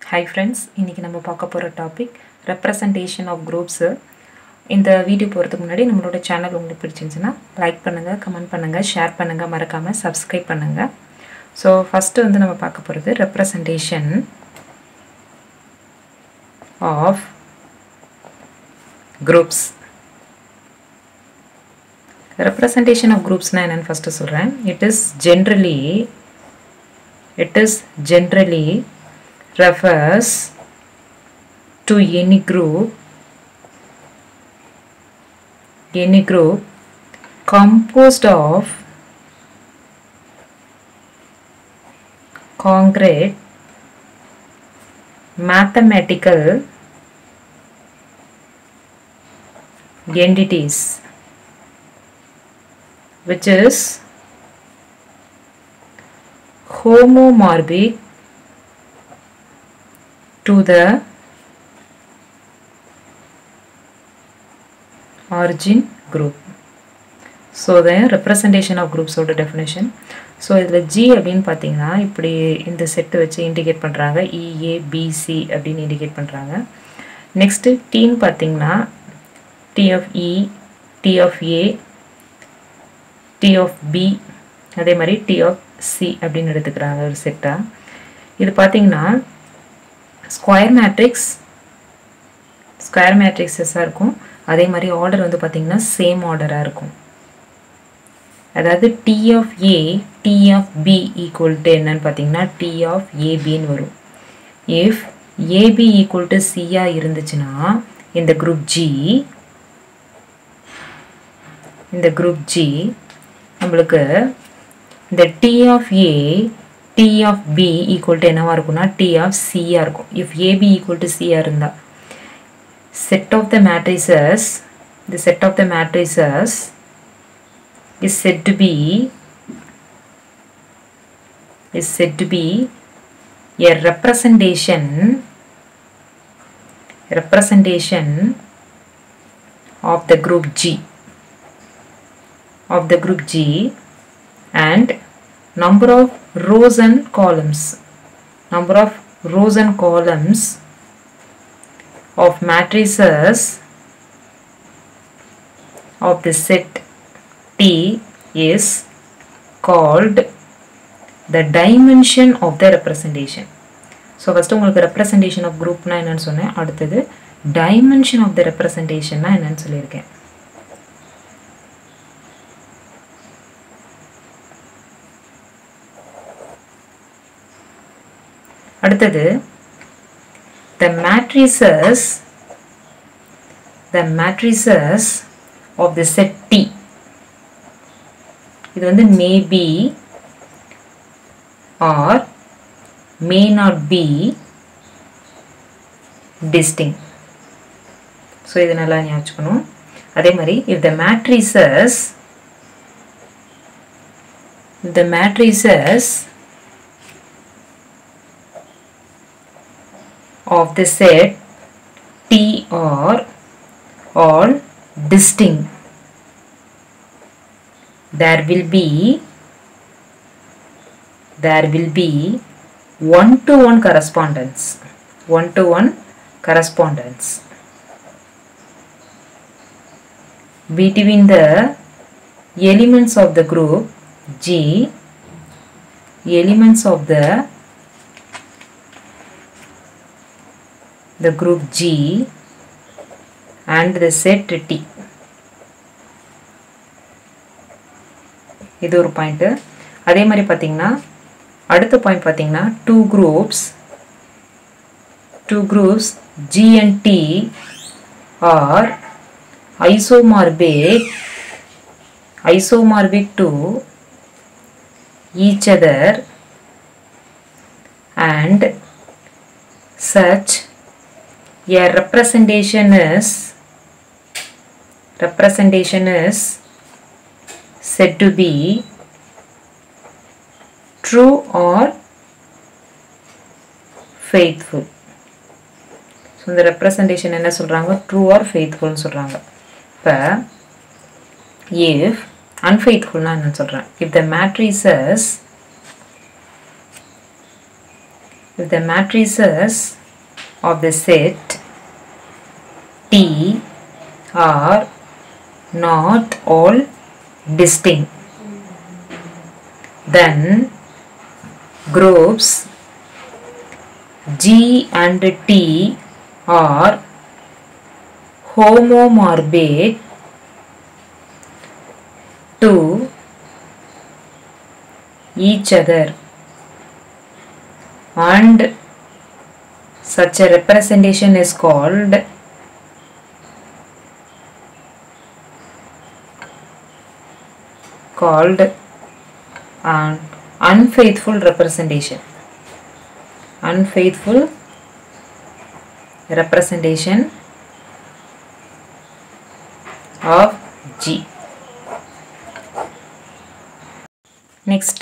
Hi friends இன்றைக்கி நம்ம பார்க்க போகிற டாபிக் ரெப்ரசன்டேஷன் ஆஃப் குரூப்ஸு இந்த வீடியோ போகிறதுக்கு முன்னாடி நம்மளோட சேனல் உங்களுக்கு பிடிச்சிருந்துச்சுன்னா லைக் பண்ணுங்கள் கமெண்ட் பண்ணுங்கள் ஷேர் பண்ணுங்கள் மறக்காமல் சப்ஸ்கிரைப் பண்ணுங்கள் ஸோ ஃபஸ்ட்டு வந்து நம்ம பார்க்க போகிறது representation of groups representation of குரூப்ஸ்னால் என்னென்னு ஃபஸ்ட்டு சொல்கிறேன் it is generally it is generally refers to any group any group composed of concrete mathematical entities which is homomorphic to the origin group so the representation of குரூப்ஸோட definition so இதில் G அப்படின்னு பார்த்தீங்கன்னா இப்படி இந்த set வச்சு indicate பண்ணுறாங்க EA BC அப்படின்னு indicate பண்ணுறாங்க நெக்ஸ்ட்டு டீன்னு பார்த்தீங்கன்னா D of E D of A D of B அதே மாதிரி டி ஆஃப் சி அப்படின்னு எடுத்துக்கிறாங்க ஒரு செட்டாக இது பார்த்தீங்கன்னா ஸ்கொயர் மேட்ரிக்ஸ் ஸ்கொயர் மேட்ரிக்ஸஸாக இருக்கும் அதே மாதிரி ஆர்டர் வந்து பார்த்திங்கன்னா சேம் ஆர்டராக இருக்கும் அதாவது D of A D of B equal to என்னன்னு பார்த்தீங்கன்னா டி ஆஃப் ஏபின்னு வரும் இஃப் ஏபி ஈக்குவல் டு சியாக இருந்துச்சுன்னா இந்த குரூப் ஜி இந்த குரூப் ஜி நம்மளுக்கு இந்த D of A D of B equal to என்னவா இருக்கும்னா டி ஆஃப் சியாக இருக்கும் இஃப் ஏபி ஈக்குவல் டு சியாக இருந்தால் set of the matrices the set of the matrices is said to be is said to be a representation representation of the group G of the group G and number of rows and columns number of rows and columns of matrices of the set T is called the dimension of the representation. So first உங்களுக்கு representation of குரூப்னா என்னன்னு சொன்னேன் அடுத்தது dimension of the ரெப்ரசன்டேஷன்னா என்னன்னு சொல்லியிருக்கேன் அடுத்தது the matrices the matrices of the set T இது வந்து may be or may not be distinct so இது நல்லா ஞாபகம் வச்சுக்கணும் அதே மாதிரி if the matrices the matrices of the set T are all distinct. There will be there will be one to one correspondence. One to one correspondence between the elements of the group G elements of the the group G and the set T. இது ஒரு point அதே மாதிரி பார்த்தீங்கன்னா அடுத்த point பார்த்தீங்கன்னா two groups two groups G and D are isomorphic isomorphic to each other and such a representation is representation is said to be true or faithful so இந்த representation என்ன சொல்கிறாங்க ட்ரூ ஆர் ஃபெய்த்ஃபுல்னு சொல்கிறாங்க இப்போ if அன்ஃபெய்த்ஃபுல்னா என்னன்னு சொல்கிறேன் if the matrices if the matrices of the set T are not all distinct then groups G and T are homomorphic to each other and such a representation is called called an unfaithful representation unfaithful representation of G next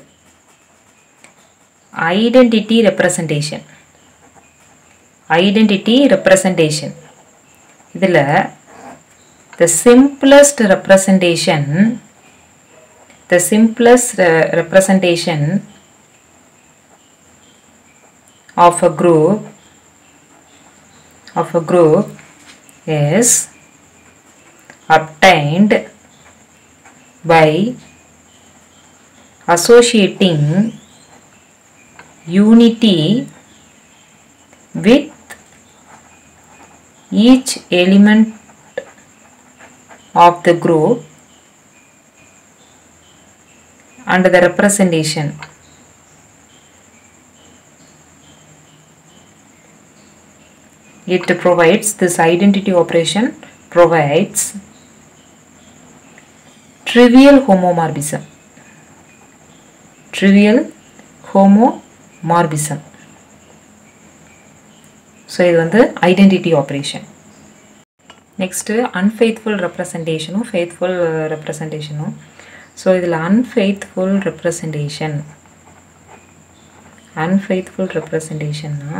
identity representation identity representation இதில் the simplest representation the simplest uh, representation of a group of a group is obtained by associating unity with each element of the group and the representation it provides this identity operation provides trivial homomorphism trivial homomorphism so இது வந்து identity operation next unfaithful ரெப்ரசன்டேஷனும் faithful ரெப்ரசன்டேஷனும் so இதில் unfaithful representation unfaithful ரெப்ரசன்டேஷன்னா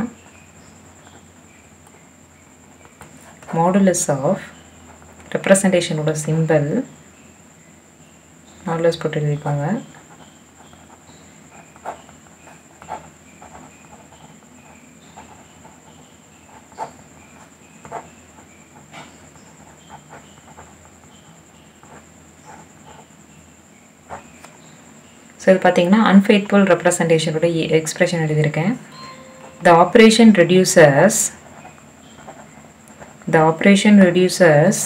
modulus of ரெப்ரசன்டேஷனோட simple modulus போட்டு எழுதிப்பாங்க so இது பார்த்தீங்கன்னா அன்ஃபெய்த்ஃபுல் ரெப்ரசன்டேஷனோட எக்ஸ்பிரஷன் எழுதியிருக்கேன் the operation reducers the operation reducers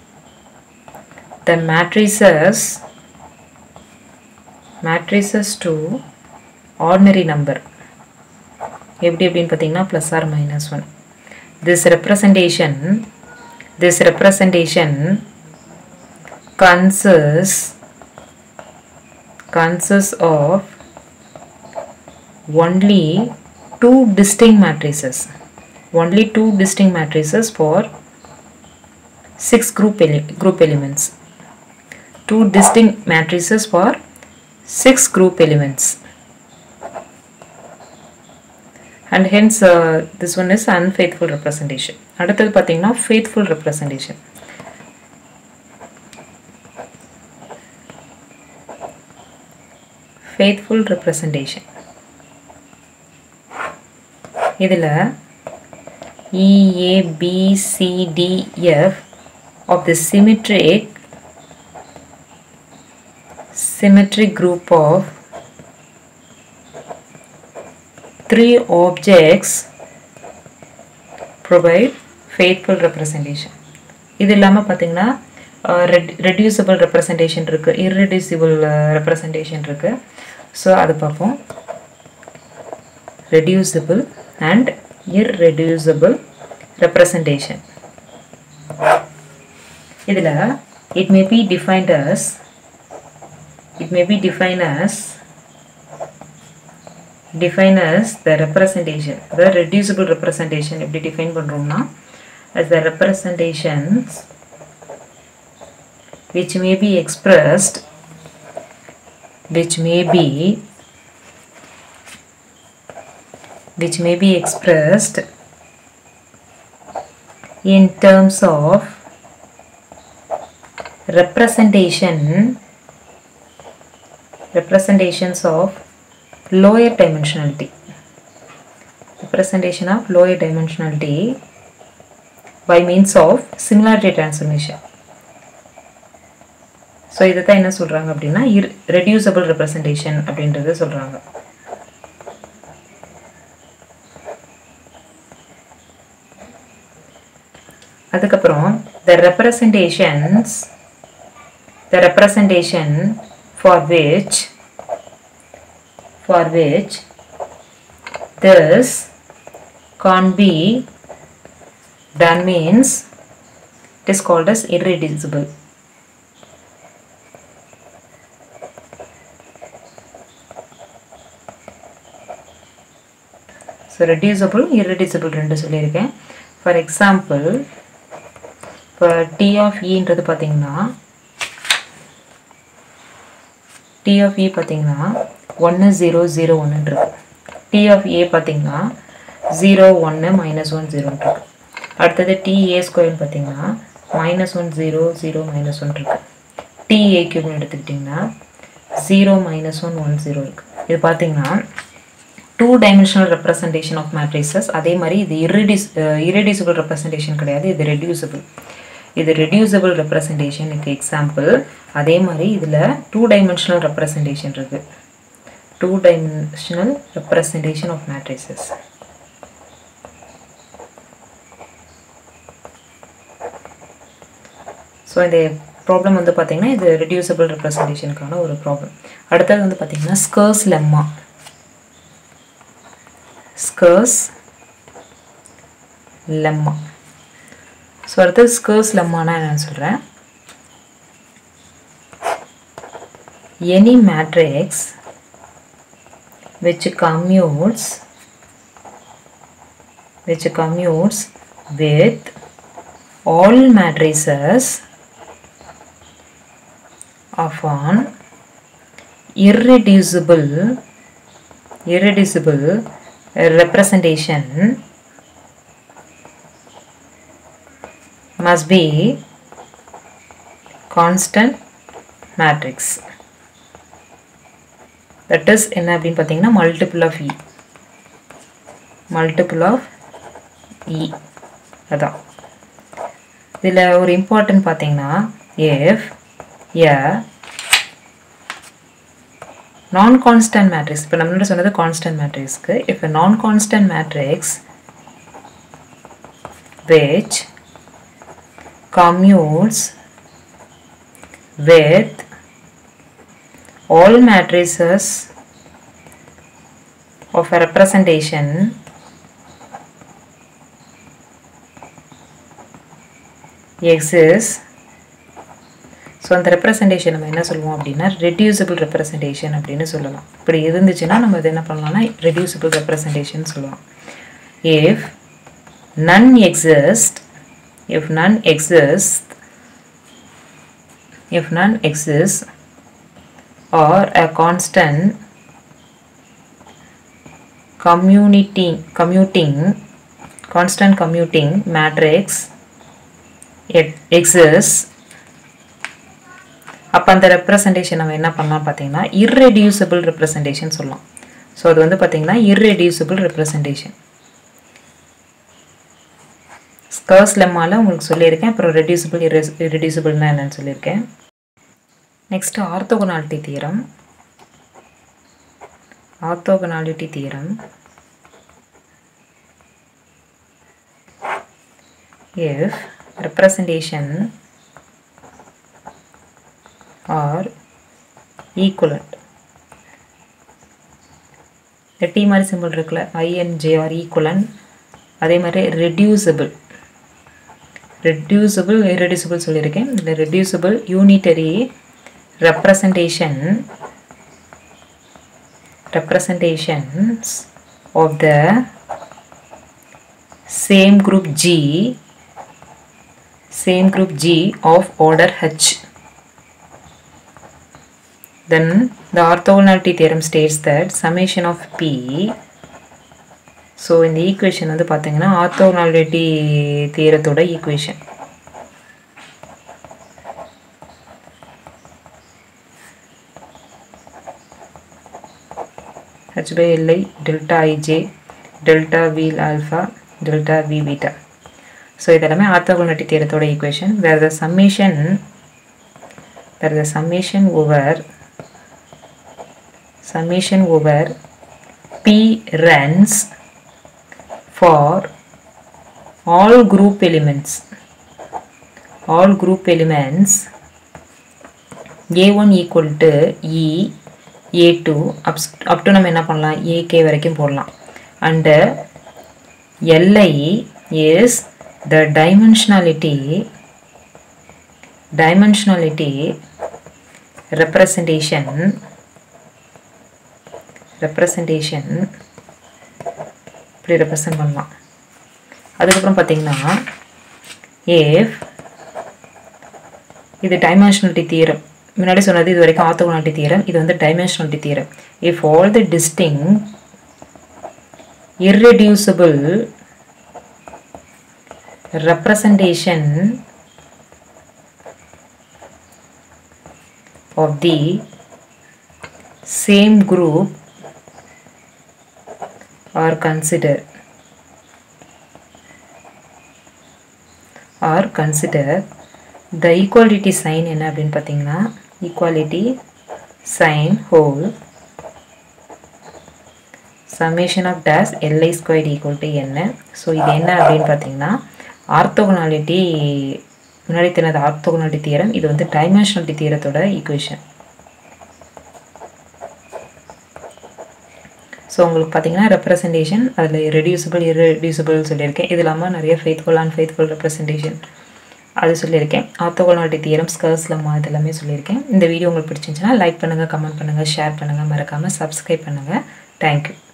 the matrices matrices to ordinary number எப்படி எப்படின்னு பார்த்தீங்கன்னா plus or minus one this representation this representation consists consists of only two distinct matrices only two distinct matrices for six group ele group elements two distinct matrices for six group elements and hence uh, this one is unfaithful representation அடுத்தது பார்த்தீங்கன்னா faithful representation faithful representation இதில் E, A, B, C, D, F of the symmetric symmetric group of three objects provide faithful representation இது இல்லாமல் பார்த்தீங்கன்னா reducible representation இருக்குது irreducible representation இருக்குது so அது பார்ப்போம் ரெடியூசபிள் அண்ட் இர்ரெடியூசபிள் ரெப்ரசன்டேஷன் இதில் it may be defined as it may be define as define as the representation the reducible representation எப்படி define பண்றோம்னா as the representations which may be expressed which may be which may be expressed in terms of representation representations of lower dimensionality representation of lower dimensionality by means of similarity transformation so இதை தான் என்ன சொல்கிறாங்க அப்படின்னா இர் reducible representation அப்படின்றத சொல்கிறாங்க அதுக்கப்புறம் the representations the representation for which for which this can't be done means it is called as irreducible so reducible irreducible ரெண்டு சொல்லியிருக்கேன் ஃபார் எக்ஸாம்பிள் இப்போ டி ஆஃப் இன்றது பார்த்தீங்கன்னா டி ஆஃப் இ பார்த்தீங்கன்னா ஒன்று ஜீரோ ஜீரோ ஒன்றுன்றது டி ஆஃப் ஏ பார்த்தீங்கன்னா zero ஒன்று மைனஸ் ஒன் ஜீரோன்னு இருக்கு அடுத்தது டி ஏ ஸ்கொயர்னு பார்த்தீங்கன்னா minus one zero zero minus one இருக்கு டி ஏ கியூப்னு எடுத்துக்கிட்டிங்கன்னா zero minus one one zero இருக்கு இது பார்த்தீங்கன்னா two dimensional representation of matrices அதே மாதிரி இது இரிடியூஸ் இரிடியூசபிள் ரெப்ரசன்டேஷன் கிடையாது இது ரெடியூசபிள் இது ரெடியூசபிள் ரெப்ரசன்டேஷனுக்கு எக்ஸாம்பிள் அதே மாதிரி இதில் டூ டைமென்ஷனல் ரெப்ரசன்டேஷன் இருக்குது two dimensional representation of matrices so இந்த ப்ராப்ளம் வந்து பார்த்தீங்கன்னா இது ரெடியூசபிள் ரெப்ரசன்டேஷனுக்கான ஒரு ப்ராப்ளம் அடுத்தது வந்து பார்த்தீங்கன்னா Schur's lemma Schur's lemma so அடுத்தது ஸ்கர்ஸ் லெம்மானா என்னன்னு சொல்கிறேன் any matrix which commutes which commutes with all matrices of an irreducible irreducible representation must be constant matrix that is என்ன அப்படின்னு பார்த்தீங்கன்னா multiple of E multiple of E அதான் இதில் ஒரு இம்பார்ட்டன்ட் பார்த்தீங்கன்னா எஃப் எ நான் கான்ஸ்டன்ட் மேட்ரிக்ஸ் இப்போ நம்மளோட சொன்னது கான்ஸ்டன்ட் மேட்ரிக்ஸ்க்கு இப்போ நான் constant matrix which commutes with all matrices of a representation exists so அந்த ரெப்ரசன்டேஷன் நம்ம என்ன சொல்லுவோம் அப்படின்னா ரெடியூசபிள் ரெப்ரசன்டேஷன் அப்படின்னு சொல்லலாம் இப்படி இருந்துச்சுன்னா நம்ம இது என்ன பண்ணலாம்னா ரெடியூசபிள் ரெப்ரசன்டேஷன் சொல்லலாம் if none exist if none exist if none exist or a constant commuting commuting constant commuting matrix ex- exists அப்போ அந்த ரெப்ரசன்டேஷன் நம்ம என்ன பண்ணலாம் பார்த்தீங்கன்னா இர்ரெடியூசபிள் ரெப்ரசன்டேஷன் சொல்லலாம் ஸோ அது வந்து பார்த்தீங்கன்னா இர்ரெடியூசபிள் ரெப்ரசன்டேஷன் ஸ்கர்ஸ் லெம்மால உங்களுக்கு சொல்லியிருக்கேன் அப்புறம் ரெடியூசபிள் இர்ரெடியூசபிள்னா என்னன்னு சொல்லியிருக்கேன் next orthogonality theorem orthogonality theorem if representation are equivalent இந்த டி மாதிரி சிம்பிள் இருக்குல்ல ஐஎன்ஜே ஆர் ஈக்குவலன் அதே மாதிரி ரெடியூசபிள் ரெடியூசபிள் இரெடியூசபிள் சொல்லியிருக்கேன் இதில் reducible unitary representation representations of the same group G same group G of order H then the orthogonality theorem states that summation of P so இந்த equation வந்து பார்த்தீங்கன்னா orthogonality தியரத்தோட equation h by li delta ij delta VL alpha delta V beta so இதெல்லாமே orthogonality தியரத்தோட equation வேறு the summation வேறு the summation over summation over p runs for all group elements all group elements a1 equal to e a2 up, up to நம்ம என்ன பண்ணலாம் ak வரைக்கும் போடலாம் and li is the dimensionality dimensionality representation representation இப்படி represent பண்ணலாம் அதுக்கப்புறம் பார்த்தீங்கன்னா ஏஃப் இது டைமென்ஷனாலிட்டி தீரம் முன்னாடி சொன்னது இது வரைக்கும் ஆர்த்தோகோனாலிட்டி தீரம் இது வந்து dimensionality theorem if all the distinct irreducible representation of the same group are considered or consider the equality sign என்ன அப்படின்னு பார்த்தீங்கன்னா equality sign whole summation of dash li squared equal to என்ன ஸோ இது என்ன அப்படின்னு பார்த்தீங்கன்னா ஆர்த்தோகனாலிட்டி முன்னாடி தெரியாத ஆர்த்தோகனாலிட்டி தியரம் இது வந்து டைமென்ஷனாலிட்டி தியரத்தோட ஈக்குவேஷன் ஸோ உங்களுக்கு பார்த்தீங்கன்னா ரெப்ரசன்டேஷன் அதில் ரெடியூசபிள் இரெடியூசபிள் சொல்லியிருக்கேன் இது இல்லாமல் நிறைய ஃபெய்த்ஃபுல் அண்ட் ஃபெய்த்ஃபுல் ரெப்ரசன்டேஷன் அது சொல்லியிருக்கேன் ஆர்த்தோகோனாலிட்டி தியரம் ஸ்கர்ஸ் லம்மா இது எல்லாமே சொல்லியிருக்கேன் இந்த வீடியோ உங்களுக்கு பிடிச்சிருந்துச்சுன்னா லைக் பண்ணுங்கள் கமெண்ட் பண்ணுங்கள் ஷேர் பண்ணுங்கள் மறக்காமல் சப்ஸ்கிரைப் பண்ணுங்கள் தேங்க்யூ